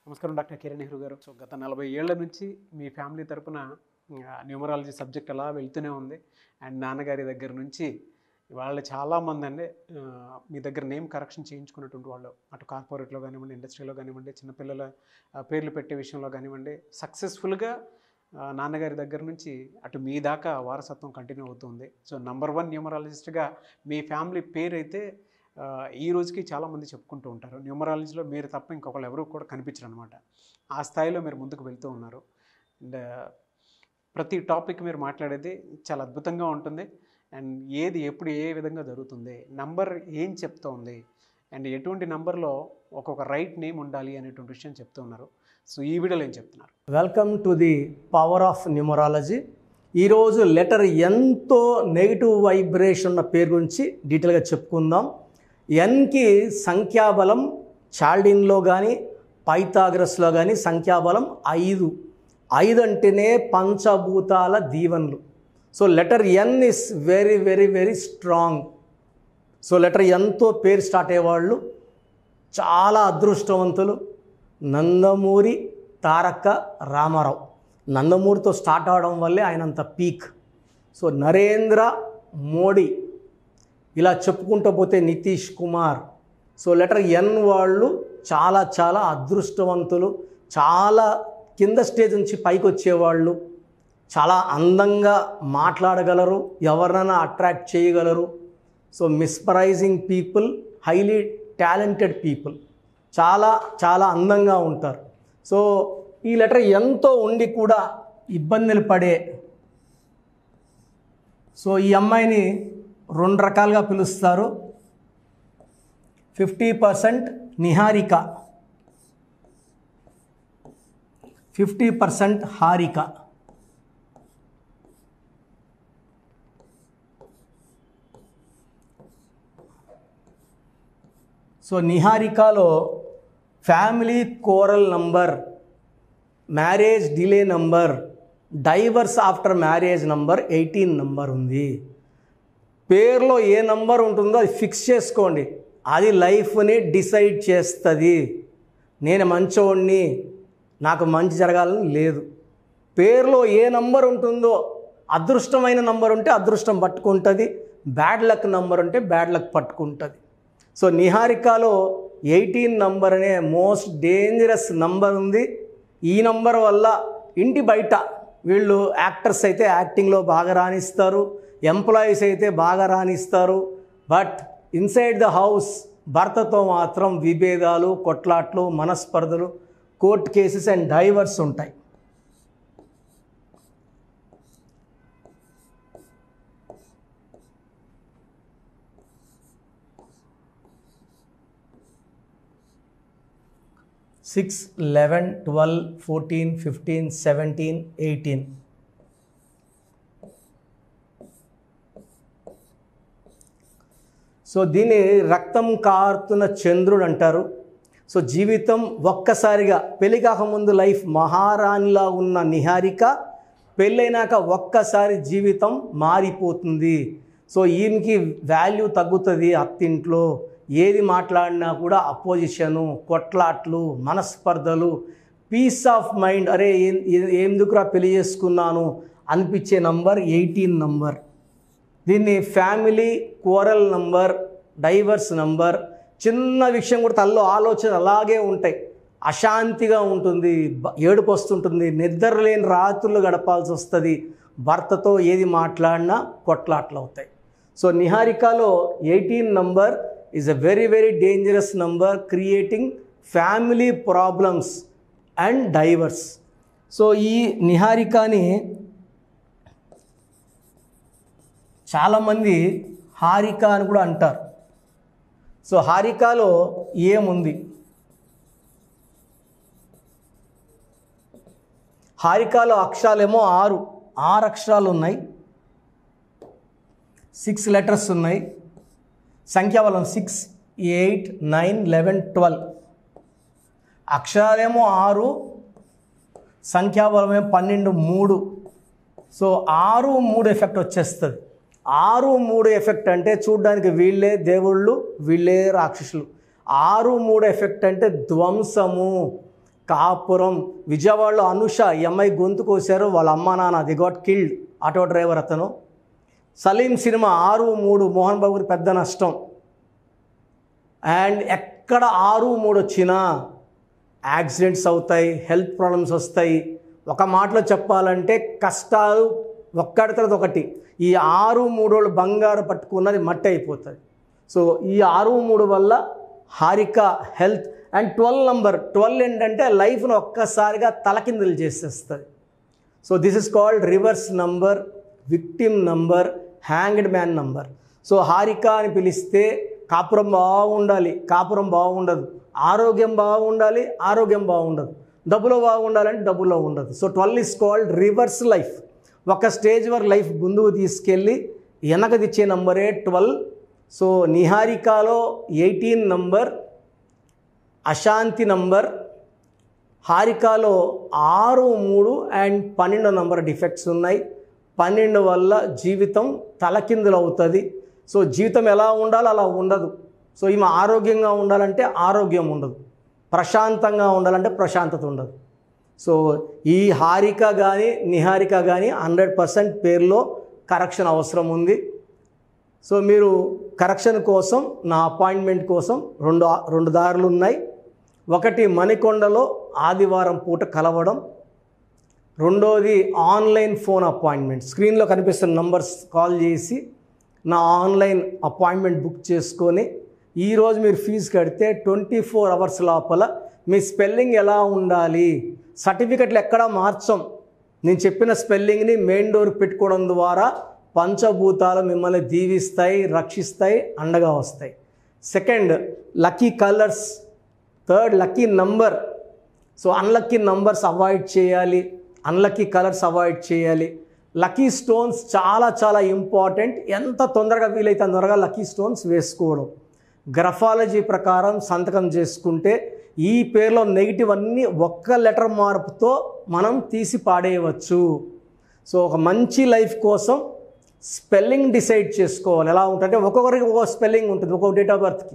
నమస్కారం doctor Kiran Nehru garu so గత నలభై ఏళ్ల నుంచి మీ ఫ్యామిలీ తరపున న్యూమరాలజీ సబ్జెక్ట్ అలా వెళ్తూనే ఉంది అండ్ నాన్నగారి దగ్గర నుంచి వాళ్ళు చాలామంది అండి ఆ, మీ దగ్గర నేమ్ కరెక్షన్ చేయించుకున్నటువంటి వాళ్ళు అటు కార్పొరేట్లో కానివ్వండి ఇండస్ట్రీలో కానివ్వండి చిన్నపిల్లల ఆ, పేర్లు పెట్టే విషయంలో కానివ్వండి సక్సెస్ఫుల్గా నాన్నగారి దగ్గర నుంచి అటు మీ దాకా వారసత్వం కంటిన్యూ అవుతుంది సో నంబర్ వన్ న్యూమరాలజిస్ట్గా మీ ఫ్యామిలీ పేరు అయితే ఆ, ఈ రోజుకి చాలామంది చెప్పుకుంటూ ఉంటారు న్యూమరాలజీలో మీరు తప్ప ఇంకొకళ్ళు ఎవరు కూడా కనిపించరు అనమాట ఆ స్థాయిలో మీరు ముందుకు వెళ్తూ ఉన్నారు అండ్ ప్రతి టాపిక్ మీరు మాట్లాడేది చాలా అద్భుతంగా ఉంటుంది అండ్ ఏది ఎప్పుడు ఏ విధంగా జరుగుతుంది నంబర్ ఏం చెప్తోంది అండ్ ఎటువంటి నంబర్లో ఒక్కొక్క రైట్ నేమ్ ఉండాలి అనేటువంటి విషయం చెప్తూ ఉన్నారు సో ఈ వీడియోలో ఏం చెప్తున్నారు welcome to the power of numerology ఈరోజు లెటర్ ఎంతో నెగిటివ్ వైబ్రేషన్ ఉన్న పేరు గురించి డీటెయిల్గా చెప్పుకుందాం ఎన్కి సంఖ్యాబలం చాల్డిన్లో కానీ పైథాగరస్లో కానీ సంఖ్యాబలం ఐదు ఐదు అంటేనే పంచభూతాల దీవెనలు so letter N is very very very strong so letter ఎన్తో పేరు స్టార్ట్ అయ్యేవాళ్ళు చాలా అదృష్టవంతులు నందమూరి తారక రామారావు నందమూరితో స్టార్ట్ అవడం వల్లే ఆయనంత పీక్ సో నరేంద్ర మోడీ ఇలా చెప్పుకుంటూ పోతే Nitish Kumar so letter N వాళ్ళు చాలా చాలా అదృష్టవంతులు చాలా కింద స్టేజ్ నుంచి పైకి వచ్చేవాళ్ళు చాలా అందంగా మాట్లాడగలరు ఎవరినైనా అట్రాక్ట్ చేయగలరు so mesmerizing people highly talented people చాలా చాలా అందంగా ఉంటారు సో ఈ లెటర్ ఎంతో ఉండి కూడా ఇబ్బందులు పడే సో ఈ అమ్మాయిని రెండు రకాలుగా పిలుస్తారు fifty percent Niharika fifty percent Harika so నిహారికలో family quarrel number marriage delay number divorce after marriage number eighteen number ఉంది పేరులో ఏ నంబర్ ఉంటుందో అది ఫిక్స్ చేసుకోండి అది లైఫ్ని డిసైడ్ చేస్తుంది నేను మంచోడిని నాకు మంచి జరగాలని లేదు పేరులో ఏ నంబర్ ఉంటుందో అదృష్టమైన నంబర్ ఉంటే అదృష్టం పట్టుకుంటుంది బ్యాడ్ లక్ నంబర్ ఉంటే బ్యాడ్ లక్ పట్టుకుంటుంది సో నిహారికలో ఎయిటీన్ నంబర్ అనే మోస్ట్ డేంజరస్ నంబర్ ఉంది ఈ నంబర్ వల్ల ఇంటి బయట వీళ్ళు యాక్టర్స్ అయితే యాక్టింగ్లో బాగా రాణిస్తారు ఎంప్లాయీస్ అయితే బాగా రాణిస్తారు బట్ ఇన్సైడ్ ద హౌస్ భర్తతో మాత్రం విభేదాలు కొట్లాట్లు మనస్పర్ధలు కోర్ట్ కేసెస్ అండ్ డైవర్స్ ఉంటాయి six eleven twelve fourteen fifteen seventeen eighteen so దీన్ని రక్తం కారుతున్న చంద్రుడు అంటారు సో జీవితం ఒక్కసారిగా పెళ్లి కాకముందు లైఫ్ మహారాణిలా ఉన్న నిహారిక పెళ్ళైనాక ఒక్కసారి జీవితం మారిపోతుంది సో ఈయనకి వాల్యూ తగ్గుతుంది అత్తింట్లో ఏది మాట్లాడినా కూడా అపోజిషను కొట్లాట్లు మనస్పర్ధలు పీస్ ఆఫ్ మైండ్ అరే ఏం ఏ- ఎందుకురా పెళ్లి చేసుకున్నాను అనిపించే నంబర్ ఎయిటీన్ నంబర్ దీన్ని family quarrel number divorce number చిన్న విషయం కూడా తల్లో ఆలోచన అలాగే ఉంటాయి అశాంతిగా ఉంటుంది బ- ఏడుపు వస్తుంటుంది నిద్ర లేని రాత్రులు గడపాల్సి వస్తుంది భర్తతో ఏది మాట్లాడినా కొట్లాట్లు అవుతాయి సో నిహారికలో eighteen number is a very very dangerous number creating family problems and divorce so ఈ నిహారికని చాలామంది హారిక అని కూడా అంటారు సో హారికలో ఏముంది హారికలో అక్షరాలేమో ఆరు ఆరు అక్షరాలు ఉన్నాయి సిక్స్ లెటర్స్ ఉన్నాయి సంఖ్యాబలం six eight nine eleven twelve అక్షరాలేమో ఆరు సంఖ్యాబలమేమో పన్నెండు మూడు సో ఆరు మూడు ఎఫెక్ట్ వచ్చేస్తుంది ఆరు మూడు ఎఫెక్ట్ అంటే చూడ్డానికి వీళ్ళే దేవుళ్ళు వీళ్ళే రాక్షసులు ఆరు మూడు ఎఫెక్ట్ అంటే ధ్వంసము కాపురం విజయవాడలో అనుష ఈ అమ్మాయి గొంతు కోసారు వాళ్ళ అమ్మ నాన్న the got killed auto driver అతను సలీం సినిమా ఆరు మూడు మోహన్ బాబుకి పెద్ద నష్టం అండ్ ఎక్కడ ఆరు మూడు వచ్చినా యాక్సిడెంట్స్ అవుతాయి హెల్త్ ప్రాబ్లమ్స్ వస్తాయి ఒక మాటలో చెప్పాలంటే కష్టాలు ఒక్కడి తర్వాత ఒకటి ఈ ఆరు మూడోళ్ళు బంగారు పట్టుకున్నది మట్టి అయిపోతుంది సో ఈ ఆరు మూడు వల్ల Harika health and twelve number twelve ఏంటంటే లైఫ్ను ఒక్కసారిగా తలకిందులు చేసేస్తుంది so this is called reverse number victim number hanged man number so Harika అని పిలిస్తే కాపురం బాగుండాలి కాపురం బాగుండదు ఆరోగ్యం బాగుండాలి ఆరోగ్యం బాగుండదు డబ్బులో బాగుండాలంటే డబ్బులో ఉండదు so twelve is called reverse life ఒక స్టేజ్ వరకు లైఫ్ ముందుకు తీసుకెళ్ళి వెనకదిచ్చే నంబరే ట్వెల్వ్ సో నిహారికలో ఎయిటీన్ నంబర్ అశాంతి నంబర్ హారికాలో ఆరు మూడు అండ్ పన్నెండు నంబర్ డిఫెక్ట్స్ ఉన్నాయి పన్నెండు వల్ల జీవితం తలకిందులు అవుతుంది సో జీవితం ఎలా ఉండాలో అలా ఉండదు సో ఈమె ఆరోగ్యంగా ఉండాలంటే ఆరోగ్యం ఉండదు ప్రశాంతంగా ఉండాలంటే ప్రశాంతత ఉండదు సో ఈ హారిక కానీ నిహారిక కానీ హండ్రెడ్ పర్సెంట్ పేరులో కరెక్షన్ అవసరం ఉంది సో మీరు కరెక్షన్ కోసం నా అపాయింట్మెంట్ కోసం రెండు రెండు దారులు ఉన్నాయి ఒకటి మణికొండలో ఆదివారం పూట కలవడం రెండోది ఆన్లైన్ ఫోన్ అపాయింట్మెంట్ స్క్రీన్లో కనిపిస్తున్న నంబర్స్ కాల్ చేసి నా ఆన్లైన్ అపాయింట్మెంట్ బుక్ చేసుకొని ఈరోజు మీరు ఫీజు కడితే ట్వంటీ ఫోర్ అవర్స్ లోపల మీ స్పెల్లింగ్ ఎలా ఉండాలి సర్టిఫికెట్లు ఎక్కడా మార్చం నేను చెప్పిన స్పెల్లింగ్ని మెయిన్ డోర్ పెట్టుకోవడం ద్వారా పంచభూతాలు మిమ్మల్ని దీవిస్తాయి రక్షిస్తాయి అండగా వస్తాయి second lucky colours third lucky number so unlucky numbers avoid చేయాలి అన్లక్కీ కలర్స్ అవాయిడ్ చేయాలి లక్కీ స్టోన్స్ చాలా చాలా ఇంపార్టెంట్ ఎంత తొందరగా వీలైతే అంత త్వరగా లక్కీ స్టోన్స్ వేసుకోవడం గ్రఫాలజీ ప్రకారం సంతకం చేసుకుంటే ఈ పేరులో నెగిటివ్ అన్నీ ఒక్క లెటర్ మార్పుతో మనం తీసి పాడేయవచ్చు సో ఒక మంచి లైఫ్ కోసం స్పెల్లింగ్ డిసైడ్ చేసుకోవాలి ఎలా ఉంటుందంటే ఒక్కొక్కరికి ఒక్కొక్క స్పెల్లింగ్ ఉంటుంది ఒక్కొక్క డేట్ ఆఫ్ బర్త్కి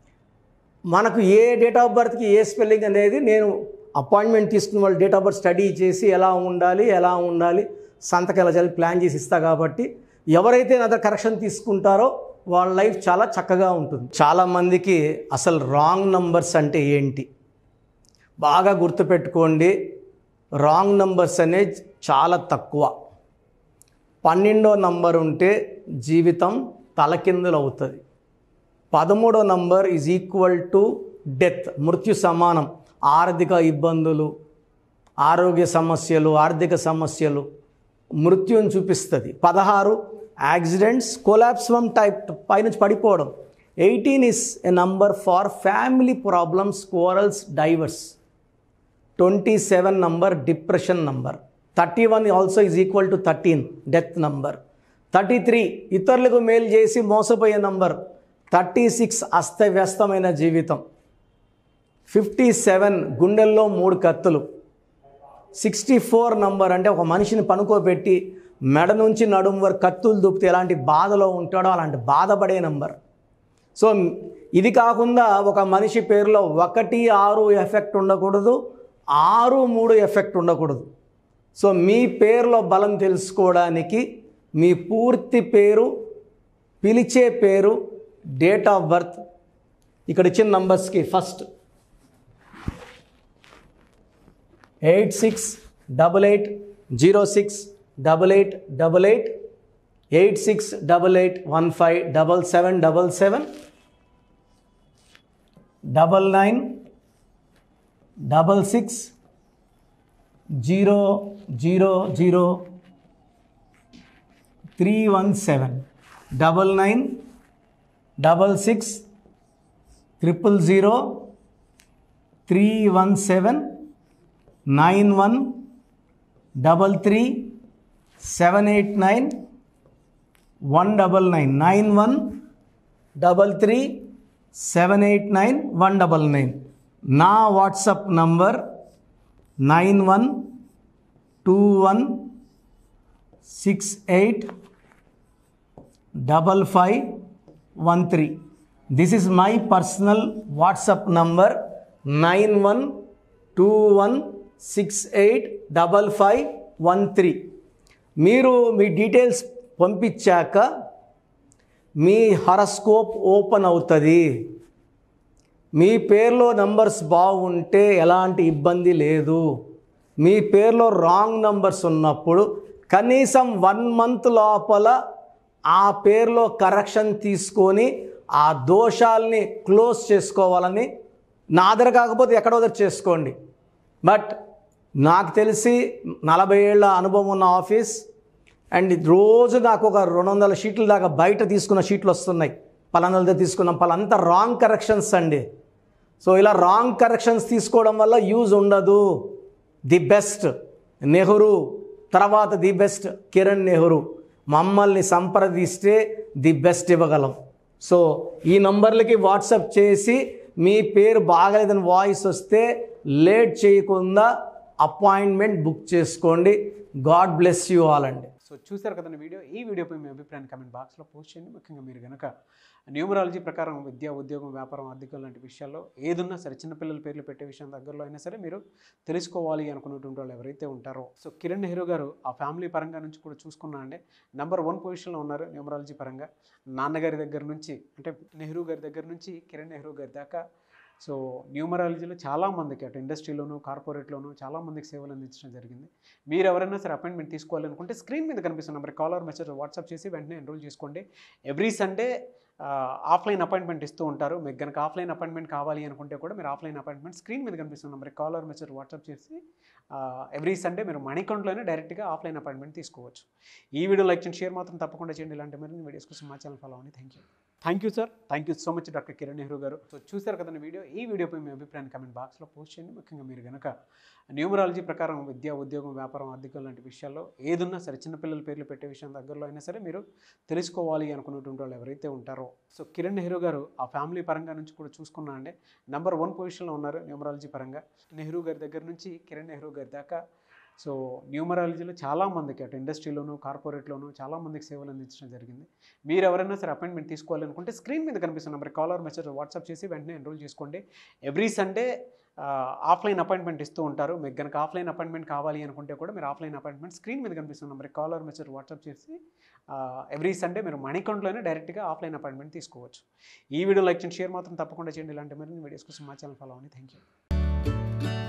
మనకు ఏ డేట్ ఆఫ్ బర్త్కి ఏ స్పెల్లింగ్ అనేది నేను అపాయింట్మెంట్ తీసుకున్న వాళ్ళు డేట్ ఆఫ్ బర్త్ స్టడీ చేసి ఎలా ఉండాలి ఎలా ఉండాలి సంతకం ఎలా చేయాలి ప్లాన్ చేసి ఇస్తా కాబట్టి ఎవరైతే నా దగ్గర కరెక్షన్ తీసుకుంటారో వాళ్ళ లైఫ్ చాలా చక్కగా ఉంటుంది చాలామందికి అసలు రాంగ్ నంబర్స్ అంటే ఏంటి బాగా గుర్తుపెట్టుకోండి రాంగ్ నంబర్స్ అనేది చాలా తక్కువ పన్నెండో నంబర్ ఉంటే జీవితం తలకిందులు అవుతుంది పదమూడో number is equal to death మృత్యు సమానం ఆర్థిక ఇబ్బందులు ఆరోగ్య సమస్యలు ఆర్థిక సమస్యలు మృత్యుని చూపిస్తుంది పదహారు యాక్సిడెంట్స్ కొలాప్స్ ఫ్రమ్ టైప్ పైనుంచి పడిపోవడం eighteen is a number for family problems quarrels divorce twenty seven number depression number thirty one also is equal to thirteen death number thirty three ఇతరులకు మేలు చేసి మోసపోయే నంబర్ థర్టీ సిక్స్ అస్తవ్యస్తమైన జీవితం fifty seven గుండెల్లో మూడు కత్తులు సిక్స్టీ ఫోర్ నంబర్ అంటే ఒక మనిషిని పనుకోబెట్టి మెడ నుంచి నడుము వరకు కత్తులు దూపితే ఎలాంటి బాధలో ఉంటాడో అలాంటి బాధపడే నంబర్ సో ఇది కాకుండా ఒక మనిషి పేరులో ఒకటి ఆరు ఎఫెక్ట్ ఉండకూడదు ఆరు మూడు ఎఫెక్ట్ ఉండకూడదు సో మీ పేరులో బలం తెలుసుకోవడానికి మీ పూర్తి పేరు పిలిచే పేరు డేట్ ఆఫ్ బర్త్ ఇక్కడ ఇచ్చిన నంబర్స్కి first eight six double eight zero six double eight double eight eight six double eight one five double seven double seven double nine double six zero zero zero three one seven double nine double six triple zero three one seven nine one double three seven eight nine one double nine nine one double three seven eight nine one double nine నా WhatsApp number nine one two one six eight double five one three this is my personal WhatsApp number nine one two one six eight double five one three మీరు మీ details పంపించాక మీ horoscope open అవుతుంది మీ పేర్లో numbers బాగుంటే ఎలాంటి ఇబ్బంది లేదు మీ పేర్లో రాంగ్ నంబర్స్ ఉన్నప్పుడు కనీసం వన్ మంత్ లోపల ఆ పేర్లో కరెక్షన్ తీసుకొని ఆ దోషాల్ని క్లోజ్ చేసుకోవాలని నా దగ్గర కాకపోతే ఎక్కడో దగ్గర చేసుకోండి బట్ నాకు తెలిసి నలభై ఏళ్ళ అనుభవం ఉన్న ఆఫీస్ అండ్ రోజు నాకు ఒక రెండు వందల షీట్ల దాకా బయట తీసుకున్న షీట్లు వస్తున్నాయి పలానాలతో తీసుకున్నాం పలాంతా రాంగ్ కరెక్షన్స్ అండి సో ఇలా రాంగ్ కరెక్షన్స్ తీసుకోవడం వల్ల యూజ్ ఉండదు ది బెస్ట్ నెహ్రూ తర్వాత ది బెస్ట్ కిరణ్ నెహ్రూ మమ్మల్ని సంప్రదిస్తే ది బెస్ట్ ఇవ్వగలం సో ఈ నంబర్లకి వాట్సాప్ చేసి మీ పేరు బాగలేదని వాయిస్ వస్తే లేట్ చేయకుండా అపాయింట్మెంట్ బుక్ చేసుకోండి గాడ్ బ్లెస్ యూ ఆల్ అండి సో చూశారు కదండి వీడియో ఈ వీడియోపై మీ అభిప్రాయాన్ని కమెంట్ బాక్స్లో పోస్ట్ చేయండి ముఖ్యంగా మీరు కనుక న్యూమరాలజీ ప్రకారం విద్య ఉద్యోగం వ్యాపారం ఆర్థికం లాంటి విషయాల్లో ఏదున్నా సరే చిన్నపిల్లల పేర్లు పెట్టే విషయం దగ్గరలో అయినా సరే మీరు తెలుసుకోవాలి అనుకున్నటువంటి వాళ్ళు ఎవరైతే ఉంటారో సో కిరణ్ నెహ్రూ గారు ఆ ఫ్యామిలీ పరంగా నుంచి కూడా చూసుకున్నా అండి నెంబర్ వన్ పొజిషన్లో ఉన్నారు న్యూమరాలజీ పరంగా నాన్నగారి దగ్గర నుంచి అంటే నెహ్రూ గారి దగ్గర నుంచి కిరణ్ నెహ్రూ గారి దాకా సో న్యూమరాలజీలో చాలామందికి అటు ఇండస్ట్రీలోను కార్పొరేట్లోను చాలామందికి సేవలు అందించడం జరిగింది మీరు ఎవరైనా సరే అపాయింట్మెంట్ తీసుకోవాలనుకుంటే స్క్రీన్ మీద కనిపిస్తున్న నెంబర్ కాలర్ మెసేజ్ వాట్సాప్ చేసి వెంటనే ఎన్రోల్ చేసుకోండి ఎవ్రీ సండే ఆఫ్లైన్ అపాయింట్మెంట్ ఇస్తూ ఉంటారు మీకు కనుక ఆఫ్లైన్ అపాయింట్మెంట్ కావాలి అనుకుంటే కూడా మీరు ఆఫ్లైన్ అపాయింట్మెంట్ స్క్రీన్ మీద కనిపిస్తున్న నెంబర్ కాలర్ మెసేజ్ వాట్సాప్ చేసి ఎవ్రీ సండే మీరు మనీ అకౌంట్లోనే డైరెక్ట్గా ఆఫ్లైన్ అపాయింట్మెంట్ తీసుకోవచ్చు ఈ వీడియో లైక్ చేయండి షేర్ మాత్రం తప్పకుండా చేయండి ఇలాంటి మరిన్ని వీడియోస్ కోసం మా ఛానల్ ఫాలో అవ్వండి thank you thank you sir thank you so much doctor Kiran Nehru garu so చూశారు కదండి వీడియో ఈ వీడియోపై మీ అభిప్రాయాన్ని కమెంట్ బాక్స్లో పోస్ట్ చేయండి ముఖ్యంగా మీరు కనుక న్యూమరాలజీ ప్రకారం విద్య ఉద్యోగం వ్యాపారం ఆర్థికం లాంటి విషయాల్లో ఏదున్నా సరే చిన్నపిల్లల పేర్లు పెట్టే విషయం దగ్గరలో అయినా సరే మీరు తెలుసుకోవాలి అనుకున్నటువంటి వాళ్ళు ఎవరైతే ఉంటారో సో కిరణ్ నెహ్రూ గారు ఆ ఫ్యామిలీ పరంగా నుంచి కూడా చూసుకున్నా అండి నెంబర్ వన్ పొజిషన్లో ఉన్నారు న్యూమరాలజీ పరంగా నెహ్రూ గారి దగ్గర నుంచి కిరణ్ నెహ్రూ గారి దాకా సో న్యూమరాలజీలో చాలామందికి అటు ఇండస్ట్రీలోను కార్పొరేట్లోను చాలామందికి సేవలు అందించడం జరిగింది మీరు ఎవరైనా సరే అపాయింట్మెంట్ తీసుకోవాలనుకుంటే స్క్రీన్ మీద కనిపిస్తున్న నెంబర్ కాలర్ మెసేజ్ వాట్సాప్ చేసి వెంటనే ఎన్రోల్ చేసుకోండి ఎవ్రీ సండే ఆఫ్లైన్ అపాయింట్మెంట్ ఇస్తూ ఉంటారు మీకు కనుక ఆఫ్లైన్ అపాయింట్మెంట్ కావాలి అనుకుంటే కూడా మీరు ఆఫ్లైన్ అపాయింట్మెంట్ స్క్రీన్ మీద కనిపిస్తున్న నెంబర్ కాలర్ మెసేజ్ వాట్సాప్ చేసి ఎవ్రీ సండే మీరు మనీ అకౌంట్లోనే డైరెక్ట్గా ఆఫ్లైన్ అపాయింట్మెంట్ తీసుకోవచ్చు ఈ వీడియో లైక్ చేయండి షేర్ మాత్రం తప్పకుండా చేయండి ఇలాంటి మరిన్ని వీడియోస్ కోసం మా ఛానల్ ఫాలో అవ్వండి థ్యాంక్ యూ